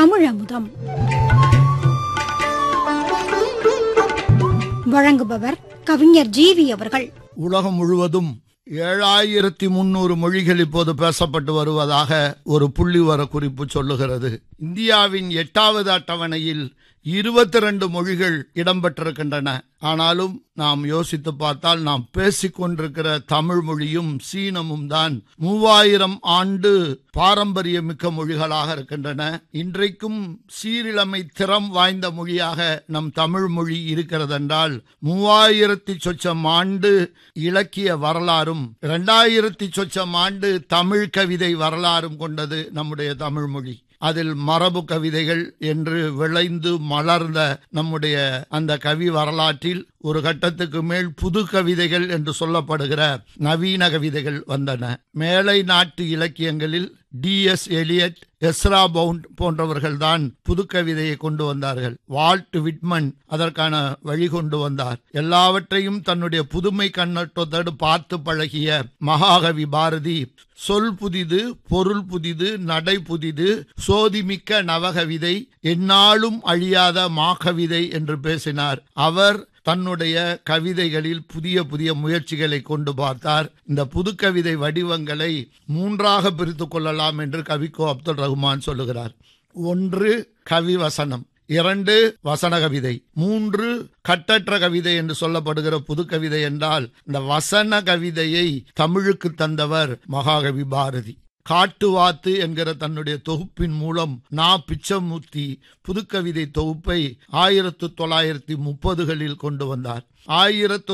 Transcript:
தமிழமுதம் வழங்குபவர் கவிஞர் ஜீவி அவர்கள் உலகம் முழுவதும் ஏழாயிரத்தி முன்னூறு மொழிகள் இப்போது பேசப்பட்டு வருவதாக ஒரு புள்ளிவர குறிப்பு சொல்லுகிறது இந்தியாவின் எட்டாவது அட்டவணையில் இருபத்தி ரெண்டு மொழிகள் இடம்பெற்றிருக்கின்றன ஆனாலும் நாம் யோசித்து பார்த்தால் நாம் பேசிக்கொண்டிருக்கிற தமிழ் மொழியும் சீனமும் தான் மூவாயிரம் ஆண்டு பாரம்பரியமிக்க மொழிகளாக இருக்கின்றன இன்றைக்கும் சீரிழமை திறம் வாய்ந்த மொழியாக நம் தமிழ் மொழி இருக்கிறதென்றால் மூவாயிரத்தி சொச்சம் ஆண்டு இலக்கிய வரலாறும் இரண்டாயிரத்தி சொச்சம் ஆண்டு தமிழ் கவிதை வரலாறும் கொண்டது நம்முடைய தமிழ் மொழி அதில் மரபு கவிதைகள் என்று விளைந்து மலர்ந்த நம்முடைய அந்த கவி வரலாற்றில் ஒரு கட்டத்துக்கு மேல் புது கவிதைகள் என்று சொல்லப்படுகிற நவீன கவிதைகள் வந்தன மேலை நாட்டு இலக்கியங்களில் T S Eliot Ezra Pound போன்றவர்கள்தான் புது கவிதையை கொண்டு வந்தார்கள் வால்ட் விட்மன் அதற்கான வழி கொண்டு வந்தார் எல்லாவற்றையும் தன்னுடைய புதுமை கண்ணோட்டத்தோடு பார்த்து பழகிய மகாகவி பாரதி சொல் புதிது பொருள் புதிது நடை புதிது சோதிமிக்க நவகவிதை எந்நாளும் அழியாத மாகவிதை என்று பேசினார் அவர் தன்னுடைய கவிதைகளில் புதிய புதிய முயற்சிகளை கொண்டு பார்த்தார் இந்த புது கவிதை வடிவங்களை மூன்றாக பிரித்து கொள்ளலாம் என்று கவிக்கோ அப்துல் ரஹ்மான் சொல்லுகிறார் ஒன்று கவி வசனம் இரண்டு வசன கவிதை மூன்று கட்டற்ற கவிதை என்று சொல்லப்படுகிற புது கவிதை என்றால் இந்த வசன கவிதையை தமிழுக்கு தந்தவர் மகாகவி பாரதி காட்டுவாத்து என்கிற தன்னுடைய தொகுப்பின் மூலம் நா பிச்சமூர்த்தி புதுக்கவிதை தொகுப்பை ஆயிரத்து தொள்ளாயிரத்தி முப்பதுகளில் கொண்டு வந்தார் ஆயிரத்து